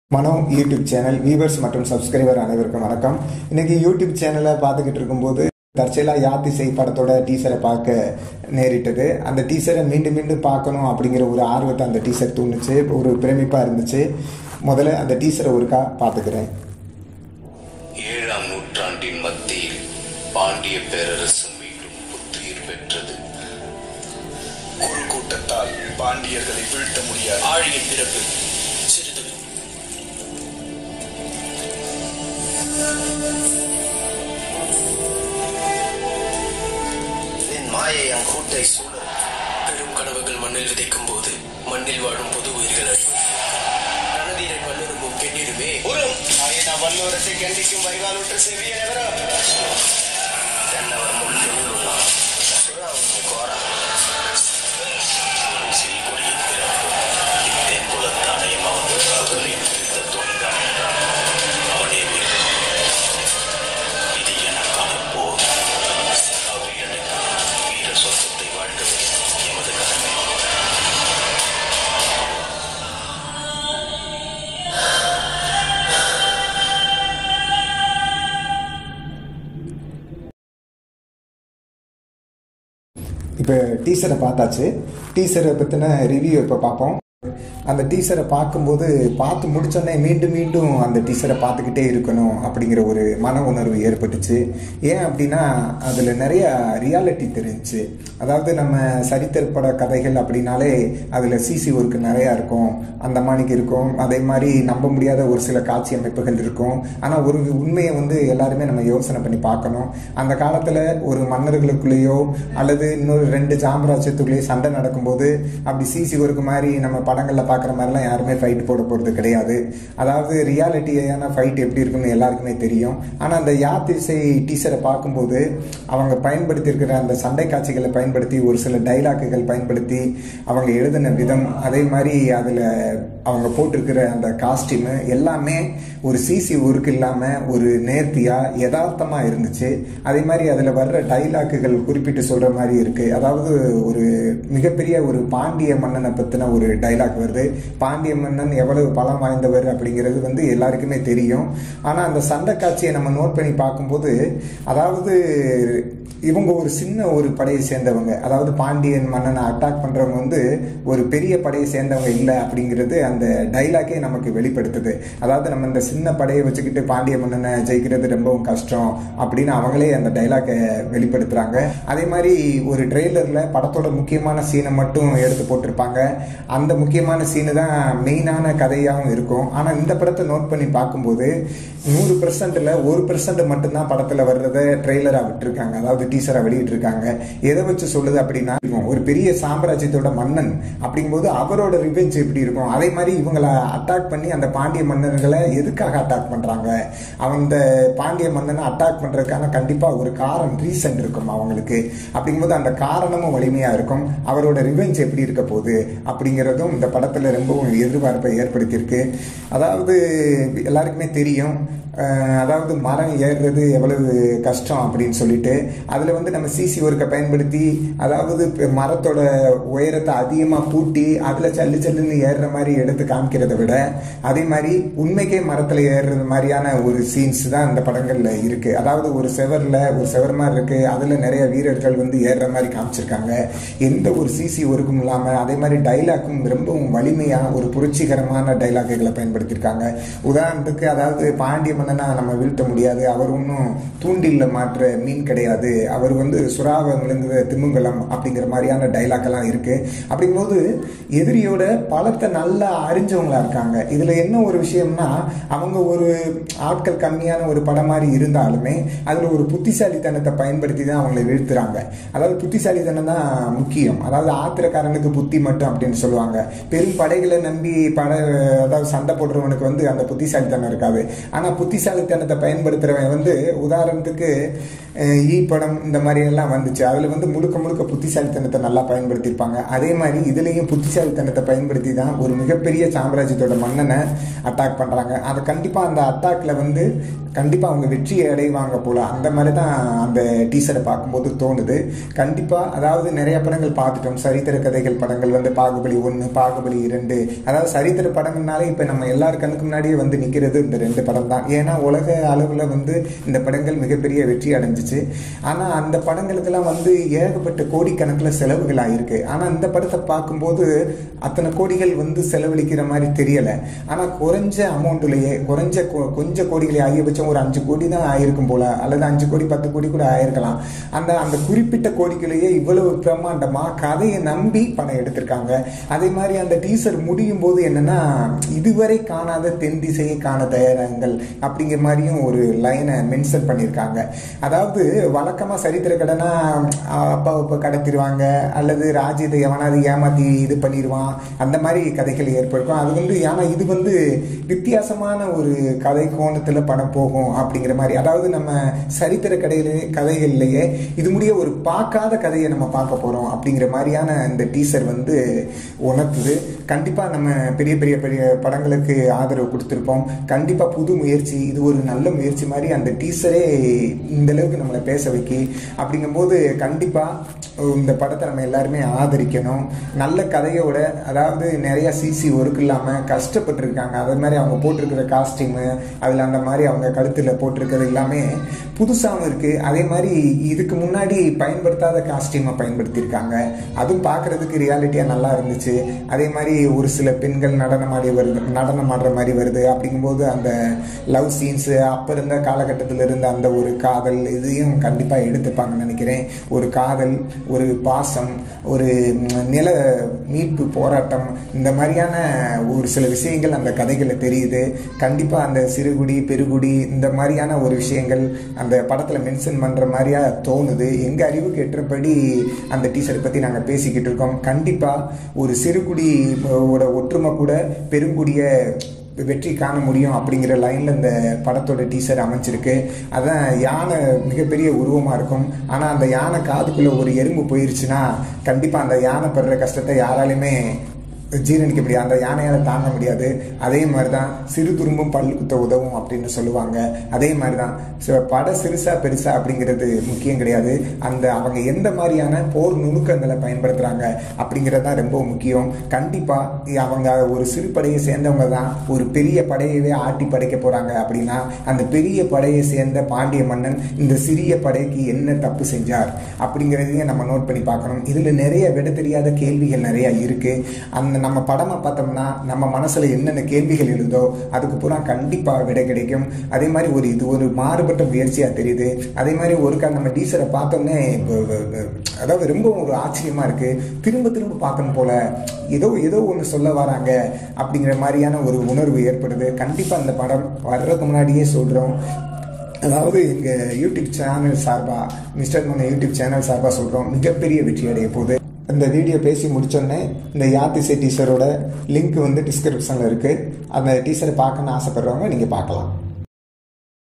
மனோ YouTube channel viewers மற்றும் subscriber அனைவருக்கும் வணக்கம் இன்னைக்கு யூடியூப் சேனலை பார்த்துக்கிட்டு இருக்கும்போது தற்செயலாக யாத்திசை படத்தோட டீசரை பார்க்க நேரிட்டது அந்த டீசரை மீண்டும் மீண்டும் பார்க்கணும் அப்படிங்கிற ஒரு ஆர்வத்தை அந்த டீசர் தூண்டுச்சு ஒரு பிரமிப்பாக இருந்துச்சு முதல்ல அந்த டீசரை ஒருக்கா பார்த்துக்கிறேன் ஏழாம் நூற்றாண்டின் மத்தியில் பாண்டிய பேரரசு மீண்டும் புத்துயிர் பெற்றது குறு கூட்டத்தால் பாண்டியர்களை வீழ்த்த முடியாது ஆழியின் பிறப்பு சிறிது என் மாயை என் கூட்டை சூழ பெரும் கனவுகள் மண்ணில் விதைக்கும் போது மண்ணில் வாழும் பொது உயிர்கள் அழிவு ரணதீரன் வல்லுறும்பும் பெண்ணிடுமே உறும் ஆயின வல்லோரத்தை கண்டிக்கும் வைகாலுற்ற செவிய நகர தென்னவர் முன் திருவுள்ளம் சுறாவுங்க கோரா செய்கொடியின் பிறப்பு தென்புலத்தானையும் அவன் காதலின் விருத்த துணிந்தான் என்றான் அவனே வீரன் இது எனக்கான போர் அவ்வியனுக்கு வீர சொர்க்கத்தை வாழ்க்கவே எமது கடமை இப்போ டீசரை பார்த்தாச்சு டீசரை பற்றின ரிவ்யூ இப்போ பார்ப்போம் அந்த டீசரை பார்க்கும்போது பார்த்து முடிச்சோடனே மீண்டும் மீண்டும் அந்த டீசரை பார்த்துக்கிட்டே இருக்கணும் அப்படிங்கிற ஒரு மன உணர்வு ஏற்பட்டுச்சு ஏன் அப்படின்னா அதில் நிறைய ரியாலிட்டி தெரிஞ்சுச்சு அதாவது நம்ம சரித்திரப்பட கதைகள் அப்படின்னாலே அதில் சிசி ஒர்க் நிறையா இருக்கும் அந்த மாதிரிக்கு இருக்கும் அதே மாதிரி நம்ப முடியாத ஒரு சில காட்சி அமைப்புகள் இருக்கும் ஆனால் ஒரு உண்மையை வந்து எல்லாருமே நம்ம யோசனை பண்ணி பார்க்கணும் அந்த காலத்தில் ஒரு மன்னர்களுக்குள்ளேயோ அல்லது இன்னொரு ரெண்டு சாம்ராஜ்யத்துக்குள்ளேயோ சண்டை நடக்கும்போது அப்படி சிசி ஒர்க் மாதிரி நம்ம படங்களில் பார்க்குற மாதிரிலாம் யாருமே ஃபைட் போட போகிறது கிடையாது அதாவது ரியாலிட்டியான ஃபைட் எப்படி இருக்குன்னு எல்லாருக்குமே தெரியும் ஆனால் அந்த யாத்திசை டீசரை பார்க்கும்போது அவங்க பயன்படுத்தியிருக்கிற அந்த சண்டை காட்சிகளை பயன்படுத்தி ஒரு சில டைலாக்குகள் பயன்படுத்தி அவங்க எழுதின விதம் அதே மாதிரி அதில் அவங்க போட்டிருக்கிற அந்த காஸ்டியூமு எல்லாமே ஒரு சிசி ஒர்க் இல்லாமல் ஒரு நேர்த்தியாக யதார்த்தமாக இருந்துச்சு அதே மாதிரி அதில் வர்ற டைலாக்குகள் குறிப்பிட்டு சொல்கிற மாதிரி இருக்குது அதாவது ஒரு மிகப்பெரிய ஒரு பாண்டிய மன்னனை பற்றின ஒரு டைலாக் வருது பாண்டிய மன்னன் எவ்வளவு பலம் வாய்ந்தவர் அப்படிங்கிறது வந்து எல்லாருக்குமே தெரியும் ஆனால் அந்த சண்டை காட்சியை நம்ம நோட் பண்ணி பார்க்கும்போது அதாவது இவங்க ஒரு சின்ன ஒரு படையை சேர்ந்தவங்க அதாவது பாண்டியன் மன்னனை அட்டாக் பண்ணுறவங்க வந்து ஒரு பெரிய படையை சேர்ந்தவங்க இல்லை அப்படிங்கிறது அந்த டைலாக்கே நமக்கு வெளிப்படுத்துது அதாவது நம்ம இந்த சின்ன படையை வச்சுக்கிட்டு பாண்டிய மன்னனை ஜெயிக்கிறது ரொம்பவும் கஷ்டம் அப்படின்னு அவங்களே அந்த டைலாக்கை வெளிப்படுத்துகிறாங்க அதே மாதிரி ஒரு ட்ரெய்லரில் படத்தோட முக்கியமான சீனை மட்டும் எடுத்து போட்டிருப்பாங்க அந்த முக்கியமான சீனு தான் மெயினான கதையாகவும் இருக்கும் ஆனால் இந்த படத்தை நோட் பண்ணி பார்க்கும்போது நூறு பெர்சன்ட்டில் ஒரு பெர்சன்ட் மட்டும்தான் படத்தில் வர்றதை ட்ரெய்லராக விட்டுருக்காங்க அதாவது டீசராக வெளியிட்டிருக்காங்க எதை வச்சு சொல்லுது அப்படின்னா ஒரு பெரிய சாம்ராஜ்யத்தோட மன்னன் அப்படிங்கும்போது அவரோட ரிவெஞ்ச் எப்படி இருக்கும் அதே மாதிரி இவங்களை அட்டாக் பண்ணி அந்த பாண்டிய மன்னர்களை எதுக்காக அட்டாக் பண்ணுறாங்க அந்த பாண்டிய மன்னனை அட்டாக் பண்ணுறதுக்கான கண்டிப்பாக ஒரு காரணம் ரீசன் இருக்கும் அவங்களுக்கு அப்படிங்கும்போது அந்த காரணமும் வலிமையாக இருக்கும் அவரோட ரிவெஞ்ச் எப்படி இருக்க போகுது அப்படிங்கிறதும் இந்த படத்தில் ரொம்பவும் எதிர்பார்ப்பை ஏற்படுத்தியிருக்கு அதாவது எல்லாருக்குமே தெரியும் அஹ் அதாவது மரம் ஏறுறது எவ்வளவு கஷ்டம் அப்படின்னு சொல்லிட்டு அதில் வந்து நம்ம சிசி ஒர்க்கை பயன்படுத்தி அதாவது இப்ப மரத்தோட உயரத்தை அதிகமாக கூட்டி அதில் சல்லு சல்லுன்னு ஏறுற மாதிரி எடுத்து காமிக்கிறத விட அதே மாதிரி உண்மைக்கே மரத்தில் ஏறுறது மாதிரியான ஒரு சீன்ஸ் தான் இந்த படங்களில் இருக்குது அதாவது ஒரு செவரில் ஒரு செவர் மாதிரி இருக்குது அதில் நிறைய வீரர்கள் வந்து ஏறுற மாதிரி காமிச்சிருக்காங்க எந்த ஒரு சிசி ஒர்க்கும் இல்லாமல் அதே மாதிரி டைலாக்கும் ரொம்பவும் வலிமையாக ஒரு புரட்சிகரமான டைலாக்குகளை பயன்படுத்தியிருக்காங்க உதாரணத்துக்கு அதாவது பாண்டிய மன்னனா நம்ம வீழ்த்த முடியாது அவர் ஒன்றும் தூண்டில்ல மாற்ற மீன் கிடையாது அவர் வந்து சுறாவை விழுங்குற திமிங்கலம் அப்படிங்கிற மாதிரியான டைலாக் எல்லாம் இருக்கு அப்படிங்கும்போது எதிரியோட பலத்தை நல்லா அறிஞ்சவங்களா இருக்காங்க இதுல என்ன ஒரு விஷயம்னா அவங்க ஒரு ஆட்கள் கம்மியான ஒரு படம் மாதிரி இருந்தாலுமே அதுல ஒரு புத்திசாலித்தனத்தை பயன்படுத்தி தான் அவங்களை வீழ்த்துறாங்க அதாவது புத்திசாலித்தனம் தான் முக்கியம் அதாவது ஆத்திரக்காரனுக்கு புத்தி மட்டும் அப்படின்னு சொல்லுவாங்க பெரும் படைகளை நம்பி பட அதாவது சண்டை போடுறவனுக்கு வந்து அந்த புத்திசாலித்தனம் இருக்காது ஆனா புத்திசாலித்தனத்தை பயன்படுத்துறவன் வந்து உதாரணத்துக்கு அஹ், ஈ படம் இந்த மாதிரி எல்லாம் வந்துச்சு அதுல வந்து முழுக்க முழுக்க புத்திசாலித்தனத்தை நல்லா பயன்படுத்தியிருப்பாங்க அதே மாதிரி இதுலயும் புத்திசாலித்தனத்தை பயன்படுத்தி தான் ஒரு மிகப்பெரிய சாம்ராஜ்யத்தோட மன்னனை அட்டாக் பண்றாங்க அது கண்டிப்பா அந்த அட்டாக்ல வந்து கண்டிப்பாக அவங்க வெற்றி அடைவாங்க போல அந்த மாதிரி தான் அந்த டீசரை பார்க்கும்போது தோணுது கண்டிப்பாக அதாவது நிறைய படங்கள் பார்த்துட்டோம் சரித்திர கதைகள் படங்கள் வந்து பாகுபலி ஒன்று பாகுபலி இரண்டு அதாவது சரித்திர படங்கள்னாலே இப்போ நம்ம எல்லார் கண்ணுக்கு முன்னாடியே வந்து நிற்கிறது இந்த ரெண்டு படம் தான் ஏன்னா உலக அளவில் வந்து இந்த படங்கள் மிகப்பெரிய வெற்றி அடைஞ்சிச்சு ஆனால் அந்த படங்களுக்கெல்லாம் வந்து ஏகப்பட்ட கோடிக்கணக்கில் செலவுகள் ஆயிருக்கு ஆனால் இந்த படத்தை பார்க்கும்போது அத்தனை கோடிகள் வந்து செலவழிக்கிற மாதிரி தெரியலை ஆனால் குறைஞ்ச அமௌண்ட்லேயே குறைஞ்ச கொ- கொஞ்ச கோடிகளே அதிகபட்சம் ஒரு அஞ்சு கோடி தான் ஆயிருக்கும் போல அல்லது அஞ்சு கோடி பத்து கோடி கூட ஆயிருக்கலாம் அந்த அந்த குறிப்பிட்ட கோடிக்குள்ளேயே இவ்வளவு பிரம்மாண்டமாக கதையை நம்பி படம் எடுத்திருக்காங்க அதே மாதிரி அந்த டீசர் முடியும் போது என்னன்னா இதுவரை காணாத தென் திசையை காண தயாராங்கள் அப்படிங்கிற மாதிரியும் ஒரு லைனை மென்ஷன் பண்ணியிருக்காங்க அதாவது வழக்கமாக சரித்திர கடனா அப்பா அப்பா கடத்திடுவாங்க அல்லது ராஜ்யத்தை எவனாவது ஏமாத்தி இது பண்ணிடுவான் அந்த மாதிரி கதைகள் ஏற்படுக்கும் அது வந்து ஆனால் இது வந்து வித்தியாசமான ஒரு கதை கோணத்தில் படம் போகும் அப்படிங்கிற மாதிரி அதாவது நம்ம சரித்திர கடையிலே கதைகள்லையே இது முடிய ஒரு பார்க்காத கதையை நம்ம பார்க்க போகிறோம் அப்படிங்கிற மாதிரியான இந்த டீசர் வந்து உணர்த்துது கண்டிப்பாக நம்ம பெரிய பெரிய பெரிய படங்களுக்கு ஆதரவு கொடுத்துருப்போம் கண்டிப்பாக புது முயற்சி இது ஒரு நல்ல முயற்சி மாதிரி அந்த டீசரே இந்த அளவுக்கு நம்மளை பேச வைக்கி அப்படிங்கும்போது கண்டிப்பாக இந்த படத்தை நம்ம எல்லாருமே ஆதரிக்கணும் நல்ல கதையோட அதாவது நிறைய சிசி ஒர்க் இல்லாமல் கஷ்டப்பட்டிருக்காங்க அதே மாதிரி அவங்க போட்டிருக்கிற காஸ்டியூமு அதில் அந்த மாதிரி அவங்க கழுத்தில் போட்டிருக்கிறது எல்லாமே புதுசாகவும் இருக்குது அதே மாதிரி இதுக்கு முன்னாடி பயன்படுத்தாத காஸ்டியூமை பயன்படுத்தியிருக்காங்க அதுவும் பார்க்குறதுக்கு ரியாலிட்டியாக நல்லா இருந்துச்சு அதே மாதிரி ஒரு சில பெண்கள் நடனம் ஆடி வருது நடனம் ஆடுற மாதிரி வருது அப்படிங்கும்போது அந்த லவ் சீன்ஸு அப்போ இருந்த காலகட்டத்தில் இருந்த அந்த ஒரு காதல் இதையும் கண்டிப்பாக எடுத்துப்பாங்கன்னு நினைக்கிறேன் ஒரு காதல் ஒரு பாசம் ஒரு ம், நில மீட்பு போராட்டம் இந்த மாதிரியான ஒரு சில விஷயங்கள் அந்த கதைகளில் தெரியுது கண்டிப்பாக அந்த சிறுகுடி பெருகுடி இந்த மாதிரியான ஒரு விஷயங்கள் அந்த படத்தில் மென்ஷன் பண்ணுற மாதிரியா தோணுது எங்கள் அறிவுக்கு எட்டுறபடி அந்த டீச்சரை பற்றி நாங்கள் பேசிக்கிட்டு இருக்கோம் கண்டிப்பாக ஒரு சிறுகுடி ஓட ஒற்றுமை கூட பெருங்குடியை வெற்றி காண முடியும் அப்படிங்கிற லைனில் இந்த படத்தோட டீசர் அமைஞ்சிருக்கு அதான் யானை மிகப்பெரிய உருவமாக இருக்கும் ஆனால் அந்த யானை காதுக்குள்ளே ஒரு எறும்பு போயிருச்சுன்னா கண்டிப்பாக அந்த யானை படுற கஷ்டத்தை யாராலையுமே ஜீரணிக்க முடியாது அந்த யானையால் தாங்க முடியாது அதே மாதிரி தான் சிறு துரும்பும் பல்லு குத்த உதவும் அப்படின்னு சொல்லுவாங்க அதே மாதிரி தான் ஸோ படம் சிறுசா பெருசா அப்படிங்கிறது முக்கியம் கிடையாது அந்த அவங்க எந்த மாதிரியான போர் நுணுக்கங்களை பயன்படுத்துகிறாங்க அப்படிங்கிறது தான் ரொம்ப முக்கியம் கண்டிப்பாக அவங்க ஒரு சிறு படையை சேர்ந்தவங்க தான் ஒரு பெரிய படையவே ஆட்டி படைக்க போகிறாங்க அப்படின்னா அந்த பெரிய படையை சேர்ந்த பாண்டிய மன்னன் இந்த சிறிய படைக்கு என்ன தப்பு செஞ்சார் அப்படிங்கிறதையும் நம்ம நோட் பண்ணி பார்க்கணும் இதில் நிறைய விட தெரியாத கேள்விகள் நிறைய இருக்குது அந்த நம்ம படமாக பார்த்தோம்னா நம்ம மனசில் என்னென்ன கேள்விகள் எழுதோ அதுக்கு பூரா கண்டிப்பாக விடை கிடைக்கும் அதே மாதிரி ஒரு இது ஒரு மாறுபட்ட முயற்சியாக தெரியுது அதே மாதிரி ஒருக்கா நம்ம டீசரை பார்த்தோன்னே இப்போ, இப்போ, அதாவது ரொம்ப ஒரு ஆச்சரியமாக இருக்குது திரும்ப திரும்ப பார்க்கணும் போல ஏதோ ஏதோ ஒன்று சொல்ல வராங்க அப்படிங்கிற மாதிரியான ஒரு உணர்வு ஏற்படுது கண்டிப்பாக அந்த படம் வர்றதுக்கு முன்னாடியே சொல்கிறோம் அதாவது எங்கள் யூடியூப் சேனல் சார்பாக மிஸ்டர் மோன யூடியூப் சேனல் சார்பாக சொல்கிறோம் மிகப்பெரிய வெற்றி அடைய போகுது இந்த வீடியோ பேசி முடிச்சோடனே இந்த யாத்திசை டீச்சரோட லிங்க் வந்து டிஸ்கிரிப்ஷனில் இருக்குது அந்த டீச்சரை பார்க்கணுன்னு ஆசைப்படுறவங்க நீங்கள் பார்க்கலாம்